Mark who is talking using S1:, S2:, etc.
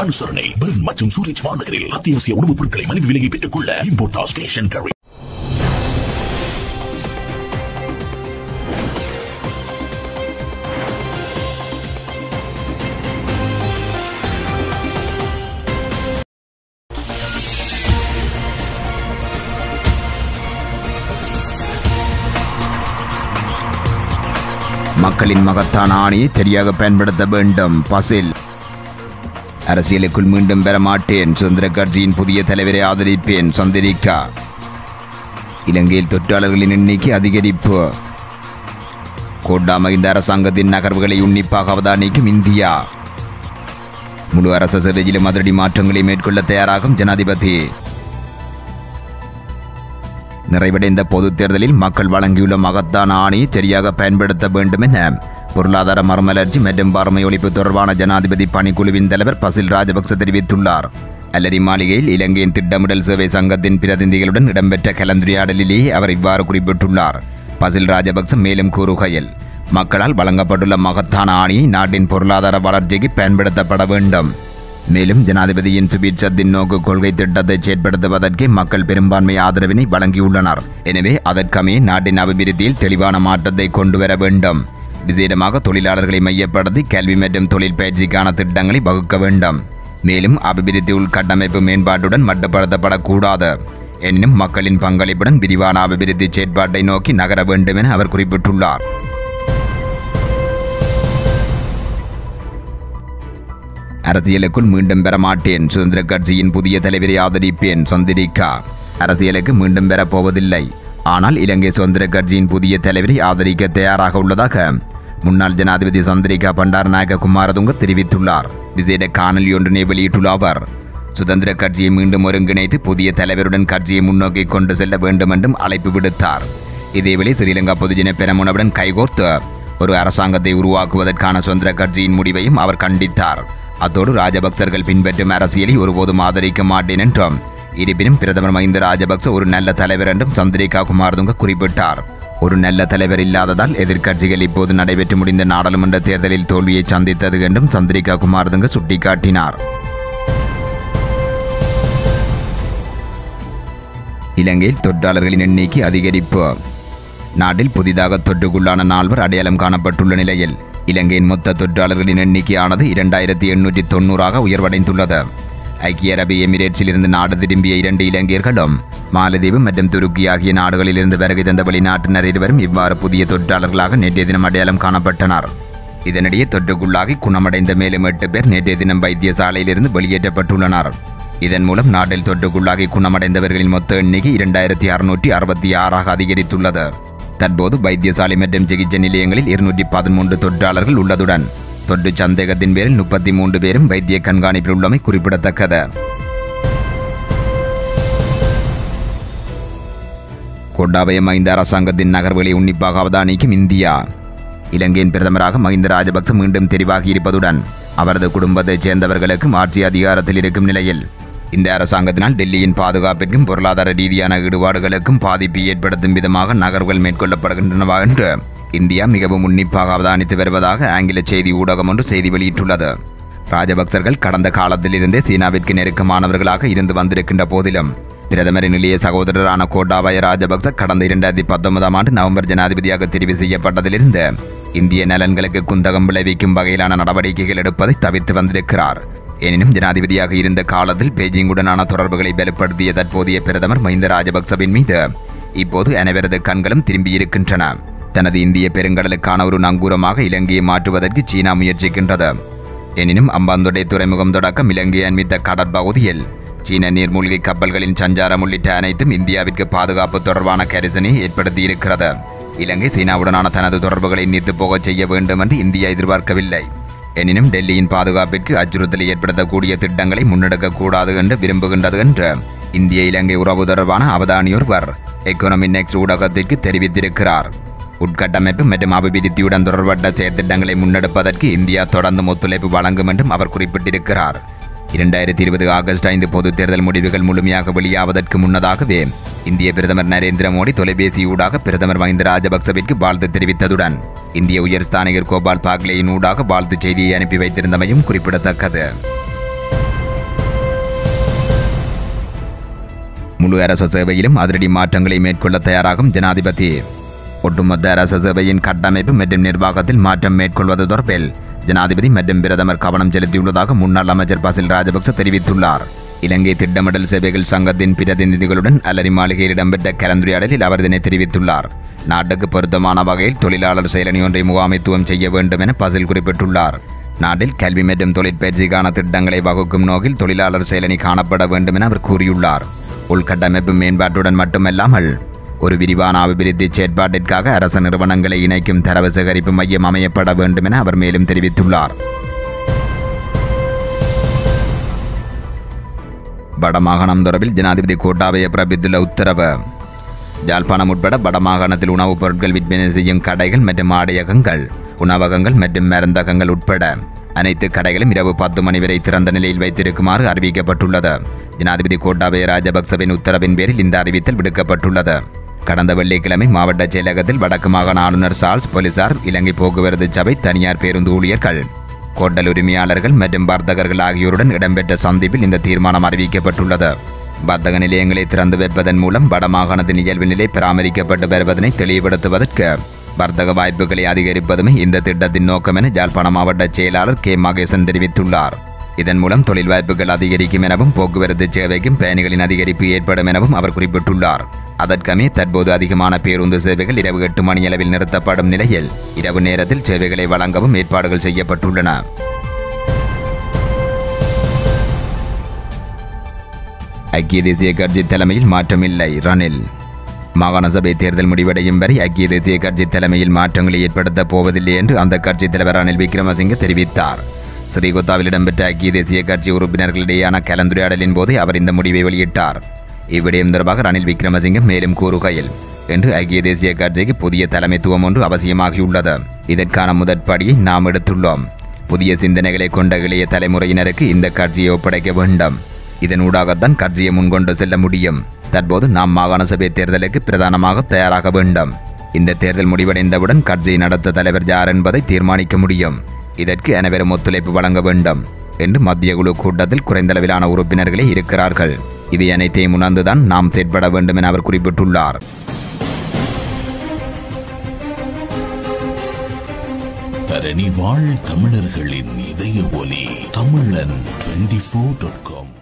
S1: அனுசரணை பெர்ன் மற்றும் சூரிச் மாநகரில் அத்தியாவசிய உணவுப் பொருட்களை மலிவு விலையை பெற்றுக் கொள்ள இம்போர்டாஸ் கேஷ் அண்ட் கேரி
S2: மக்களின் மகத்தான ஆணையை சரியாக பயன்படுத்த வேண்டும் பசில் அரசியலுக்குள் மீண்டும் பெற மாட்டேன் சுதந்திர கட்சியின் புதிய தலைவரை ஆதரிப்பேன் சந்திரிகா இலங்கையில் தொற்றாளர்களின் எண்ணிக்கை அதிகரிப்பு கோட்டா மகிந்த அரசாங்கத்தின் நகர்வுகளை உன்னிப்பாக அவதானிக்கும் இந்தியா முழு அரச சிறையிலும் அதிரடி மாற்றங்களை மேற்கொள்ள தயாராகும் ஜனாதிபதி நிறைவடைந்த பொதுத் தேர்தலில் மக்கள் வழங்கியுள்ள மகத்தான ஆணையை சரியாக பயன்படுத்த வேண்டும் என பொருளாதார மறுமலர்ச்சி மற்றும் வறுமை ஒழிப்பு தொடர்பான ஜனாதிபதி பணிக்குழுவின் தலைவர் பசில் ராஜபக்ச தெரிவித்துள்ளார் அல்லரி மாளிகையில் இலங்கையின் திட்டமிடல் சேவை சங்கத்தின் பிரதிநிதிகளுடன் இடம்பெற்ற கலந்துரையாடலிலேயே அவர் இவ்வாறு குறிப்பிட்டுள்ளார் பசில் ராஜபக்ச மேலும் கூறுகையில் மக்களால் வழங்கப்பட்டுள்ள மகத்தான ஆணையை நாட்டின் பொருளாதார வளர்ச்சிக்கு பயன்படுத்தப்பட வேண்டும் மேலும் ஜனாதிபதியின் சுபீட்சத்தின் நோக்கு கொள்கை திட்டத்தை செயற்படுத்துவதற்கு மக்கள் பெரும்பான்மை ஆதரவினை வழங்கியுள்ளனர் எனவே அதற்கமே நாட்டின் அபிவிருத்தியில் தெளிவான மாற்றத்தை கொண்டு வர வேண்டும் விசேடமாக தொழிலாளர்களை மையப்படுத்தி கல்வி மற்றும் தொழில் பயிற்சிக்கான திட்டங்களை வகுக்க வேண்டும் மேலும் அபிவிருத்தி உள்கட்டமைப்பு மேம்பாட்டுடன் மட்டுப்படுத்தப்படக்கூடாது எனினும் மக்களின் பங்களிப்புடன் விரிவான அபிவிருத்தி செயற்பாட்டை நோக்கி நகர வேண்டும் என அவர் குறிப்பிட்டுள்ளார் அரசியலுக்குள் மீண்டும் பெற மாட்டேன் சுதந்திர கட்சியின் புதிய தலைவரை ஆதரிப்பேன் சந்திரிகா அரசியலுக்கு மீண்டும் பெறப் போவதில்லை ஆனால் இலங்கை சுதந்திர கட்சியின் புதிய தலைவரை ஆதரிக்க தயாராக உள்ளதாக முன்னாள் ஜனாதிபதி சந்திரிகா பண்டாரநாயக குமாரதுங்க தெரிவித்துள்ளார் விசேட காணொலி ஒன்றினை வெளியிட்டுள்ள அவர் சுதந்திர கட்சியை மீண்டும் ஒருங்கிணைத்து புதிய தலைவருடன் கட்சியை முன்னோக்கி கொண்டு செல்ல வேண்டும் என்றும் அழைப்பு விடுத்தார் இதேவேளை ஸ்ரீலங்கா பொதுஜன பெரமுனவுடன் கைகோர்த்து ஒரு அரசாங்கத்தை உருவாக்குவதற்கான சுதந்திர கட்சியின் முடிவையும் அவர் கண்டித்தார் அத்தோடு ராஜபக்சர்கள் பின்பற்றும் அரசியலை ஒருபோதும் ஆதரிக்க மாட்டேன் என்றும் இருப்பினும் பிரதமர் மஹிந்த ராஜபக்ச ஒரு நல்ல தலைவர் என்றும் சந்திரிகா குமாரதுங்க குறிப்பிட்டார் ஒரு நல்ல தலைவர் இல்லாததால் எதிர்க்கட்சிகள் இப்போது நடைபெற்று முடிந்த நாடாளுமன்ற தேர்தலில் தோல்வியை சந்தித்தது என்றும் சந்திரிகா குமாரதுங்க சுட்டிக்காட்டினார் இலங்கையில் தொற்றாளர்களின் எண்ணிக்கை அதிகரிப்பு நாட்டில் புதிதாக தொற்றுக்குள்ளான நால்வர் அடையாளம் காணப்பட்டுள்ள நிலையில் இலங்கையின் மொத்த தொற்றாளர்களின் எண்ணிக்கையானது இரண்டாயிரத்தி எண்ணூற்றி தொண்ணூறாக உயர்வடைந்துள்ளது ஐக்கிய அரபு எமிரேட்ஸில் இருந்து நாடு திரும்பிய இரண்டு இலங்கையர்களும் மாலத்தீவு மற்றும் துருக்கி ஆகிய நாடுகளிலிருந்து வருகை தந்த வெளிநாட்டினர் இருவரும் இவ்வாறு புதிய தொற்றாளர்களாக நேற்றைய தினம் அடையாளம் காணப்பட்டனர் இதனிடையே தொற்றுக்குள்ளாகி குணமடைந்த மேலும் எட்டு பேர் நேற்றைய தினம் வைத்தியசாலையிலிருந்து வெளியேற்றப்பட்டுள்ளனர் இதன் மூலம் நாட்டில் தொற்றுக்குள்ளாகி குணமடைந்தவர்களின் மொத்த எண்ணிக்கை இரண்டாயிரத்தி அறுநூற்றி அறுபத்தி ஆறாக அதிகரித்துள்ளது தற்போது வைத்தியசாலை மற்றும் சிகிச்சை நிலையங்களில் இருநூற்றி பதிமூன்று தொற்றாளர்கள் உள்ளதுடன் தொற்று சந்தேகத்தின் பேரில் முப்பத்தி மூன்று பேரும் வைத்திய கண்காணிப்பில் உள்ளமை குறிப்பிடத்தக்கது கொட்டாபய மஹிந்த அரசாங்கத்தின் நகர்வுகளை உன்னிப்பாக அவதானிக்கும் இந்தியா இலங்கையின் பிரதமராக மஹிந்த ராஜபக்ச மீண்டும் தெரிவாகி இருப்பதுடன் அவரது குடும்பத்தைச் சேர்ந்தவர்களுக்கும் ஆட்சி அதிகாரத்தில் இருக்கும் நிலையில் இந்த அரசாங்கத்தினால் டெல்லியின் பாதுகாப்பிற்கும் பொருளாதார ரீதியான ஈடுபாடுகளுக்கும் பாதிப்பை ஏற்படுத்தும் விதமாக நகர்வுகள் மேற்கொள்ளப்படுகின்றனவா என்று இந்தியா மிகவும் உன்னிப்பாக அவதானித்து வருவதாக ஆங்கில செய்தி ஊடகம் ஒன்று செய்தி வெளியிட்டுள்ளது ராஜபக்சர்கள் கடந்த காலத்திலிருந்தே சீனாவிற்கு நெருக்கமானவர்களாக இருந்து வந்திருக்கின்ற போதிலும் பிரதமரின் இளைய சகோதரரான கோட்டாபய ராஜபக்ச கடந்த இரண்டாயிரத்தி பத்தொன்பதாம் ஆண்டு நவம்பர் ஜனாதிபதியாக தெரிவு செய்யப்பட்டதிலிருந்து இந்திய நலன்களுக்கு குந்தகம் விளைவிக்கும் வகையிலான நடவடிக்கைகள் எடுப்பதை தவிர்த்து வந்திருக்கிறார் எனினும் ஜனாதிபதியாக இருந்த காலத்தில் பெய்ஜிங்குடனான தொடர்புகளை பலப்படுத்திய தற்போதைய பிரதமர் மஹிந்த ராஜபக்சவின் மீது இப்போது அனைவரது கண்களும் திரும்பியிருக்கின்றன தனது இந்திய பெருங்கடலுக்கான ஒரு நங்கூரமாக இலங்கையை மாற்றுவதற்கு சீனா முயற்சிக்கின்றது எனினும் அம்பாந்தொடை துறைமுகம் தொடக்கம் இலங்கையை அண்மித்த கடற்பகுதியில் சீன நீர்மூழ்கி கப்பல்களின் சஞ்சாரம் உள்ளிட்ட அனைத்தும் இந்தியாவிற்கு பாதுகாப்பு தொடர்பான கரிசனை ஏற்படுத்தியிருக்கிறது இலங்கை சீனாவுடனான தனது தொடர்புகளை நீர்த்துப் போகச் செய்ய வேண்டும் என்று இந்தியா எதிர்பார்க்கவில்லை எனினும் டெல்லியின் பாதுகாப்பிற்கு அச்சுறுத்தலை ஏற்படுத்தக்கூடிய திட்டங்களை முன்னெடுக்கக்கூடாது என்று விரும்புகின்றது என்று இந்திய இலங்கை உறவு தொடர்பான அவதானியொருவர் எக்கோனமி நெக்ஸ்ட் ஊடகத்திற்கு தெரிவித்திருக்கிறார் உட்கட்டமைப்பு மற்றும் அபிவிருத்தியுடன் தொடர்பட்ட செயற்திட்டங்களை முன்னெடுப்பதற்கு இந்தியா தொடர்ந்து ஒத்துழைப்பு வழங்கும் என்றும் அவர் குறிப்பிட்டிருக்கிறார் இரண்டாயிரத்தி இருபது ஆகஸ்ட் ஐந்து பொதுத் தேர்தல் முடிவுகள் முழுமையாக வெளியாவதற்கு முன்னதாகவே இந்திய பிரதமர் நரேந்திர மோடி தொலைபேசியூடாக பிரதமர் மஹிந்த ராஜபக்சவிற்கு வாழ்த்து தெரிவித்ததுடன் இந்திய உயர்ஸ்தானிகர் கோபால் பாக்லேயின் ஊடாக வாழ்த்துச் செய்தியை அனுப்பி வைத்திருந்தமையும் குறிப்பிடத்தக்கது முழு அரச சேவையிலும் அதிரடி மாற்றங்களை மேற்கொள்ள தயாராகும் ஜனாதிபதி ஒட்டுமொத்த அரச சேவையின் கட்டமைப்பு மற்றும் நிர்வாகத்தில் மாற்றம் மேற்கொள்வது தொடர்பில் ஜனாதிபதி மற்றும் பிரதமர் கவனம் செலுத்தியுள்ளதாக முன்னாள் அமைச்சர் பசில் ராஜபக்ச தெரிவித்துள்ளார் இலங்கை திட்டமிடல் சேவைகள் சங்கத்தின் பிரதிநிதிகளுடன் அலரி மாளிகையில் இடம்பெற்ற கலந்துரையாடலில் அவர் இதனை தெரிவித்துள்ளார் நாட்டுக்கு பொருத்தமான வகையில் தொழிலாளர் செயலணி ஒன்றை முகாமைத்துவம் செய்ய வேண்டும் என பசில் குறிப்பிட்டுள்ளார் நாட்டில் கல்வி மற்றும் தொழிற்பயிற்சிக்கான திட்டங்களை வகுக்கும் நோக்கில் தொழிலாளர் செயலணி காணப்பட வேண்டும் என அவர் கூறியுள்ளார் உள்கட்டமைப்பு மேம்பாட்டுடன் மட்டுமல்லாமல் ஒரு விரிவான அபிவிருத்தி செயற்பாட்டிற்காக அரச நிறுவனங்களை இணைக்கும் தரவு சேகரிப்பு மையம் அமையப்பட வேண்டும் என அவர் மேலும் தெரிவித்துள்ளார் வடமாகாணம் தொடர்பில் ஜனாதிபதி கோட்டாபய பிறப்பித்துள்ள உத்தரவு யாழ்ப்பாணம் உட்பட வடமாகாணத்தில் உணவுப் பொருட்கள் விற்பனை செய்யும் கடைகள் மற்றும் ஆடையகங்கள் உணவகங்கள் மற்றும் மருந்தகங்கள் உட்பட அனைத்து கடைகளும் இரவு பத்து மணி வரை திறந்த நிலையில் வைத்திருக்குமாறு அறிவிக்கப்பட்டுள்ளது ஜனாதிபதி கோட்டாபய ராஜபக்சவின் உத்தரவின் பேரில் இந்த அறிவித்தல் விடுக்கப்பட்டுள்ளது கடந்த வெள்ளிக்கிழமை மாவட்ட செயலகத்தில் வடக்கு மாகாண ஆளுநர் சார்ல்ஸ் போலீசார் இலங்கை போக்குவரத்து சபை தனியார் பேருந்து ஊழியர்கள் கோட்டல் உரிமையாளர்கள் மற்றும் வர்த்தகர்கள் ஆகியோருடன் இடம்பெற்ற சந்திப்பில் இந்த தீர்மானம் அறிவிக்கப்பட்டுள்ளது வர்த்தக நிலையங்களை திறந்து வைப்பதன் மூலம் வடமாகாணத்தின் இயல்பு நிலை பராமரிக்கப்பட்டு வருவதனை தெளிவுபடுத்துவதற்கு வர்த்தக வாய்ப்புகளை அதிகரிப்பதுமே இந்த திட்டத்தின் நோக்கம் என ஜாழ்ப்பாண மாவட்ட செயலாளர் கே மகேசன் தெரிவித்துள்ளார் இதன் மூலம் தொழில் வாய்ப்புகள் அதிகரிக்கும் எனவும் போக்குவரத்து சேவைக்கும் பயணிகளின் அதிகரிப்பு ஏற்படும் எனவும் அவர் குறிப்பிட்டுள்ளார் அதற்கமே தற்போது அதிகமான பேருந்து சேவைகள் இரவு எட்டு மணியளவில் நிறுத்தப்படும் நிலையில் இரவு நேரத்தில் சேவைகளை வழங்கவும் ஏற்பாடுகள் செய்யப்பட்டுள்ளன ஐக்கிய தேசிய கட்சி தலைமையில் மாற்றமில்லை ரணில் மாகாண சபை தேர்தல் முடிவடையும் வரை ஐக்கிய தேசிய கட்சி தலைமையில் மாற்றங்களை ஏற்படுத்தப் போவதில்லை என்று அந்த கட்சி தலைவர் ரணில் விக்ரமசிங்க தெரிவித்தார் ஸ்ரீகோத்தாவில் இடம்பெற்ற ஐக்கிய தேசிய கட்சி உறுப்பினர்களிடையேயான கலந்துரையாடலின் போது அவர் இந்த முடிவை வெளியிட்டார் இவ்விடயம் தொடர்பாக ரணில் விக்ரமசிங்க மேலும் கூறுகையில் என்று ஐக்கிய தேசிய கட்சிக்கு புதிய தலைமைத்துவம் ஒன்று அவசியமாகியுள்ளது இதற்கான முதற்படியை நாம் எடுத்துள்ளோம் புதிய சிந்தனைகளை கொண்ட இளைய தலைமுறையினருக்கு இந்த கட்சியை ஒப்படைக்க வேண்டும் இதன் ஊடாகத்தான் கட்சியை முன்கொண்டு செல்ல முடியும் தற்போது நாம் மாகாண சபை தேர்தலுக்கு பிரதானமாக தயாராக வேண்டும் இந்த தேர்தல் முடிவடைந்தவுடன் கட்சியை நடத்த தலைவர் யார் என்பதை தீர்மானிக்க முடியும் இதற்கு அனைவரும் ஒத்துழைப்பு வழங்க வேண்டும் என்று மத்திய குழு கூட்டத்தில் குறைந்தளவிலான உறுப்பினர்களே இருக்கிறார்கள் இவை அனைத்தையும் உணர்ந்துதான் நாம் செயற்பட வேண்டும் என அவர் குறிப்பிட்டுள்ளார்
S1: தரணி வாழ் தமிழர்களின் இதய ஒலி தமிழன் டுவெண்டி ஃபோர் டாட் காம்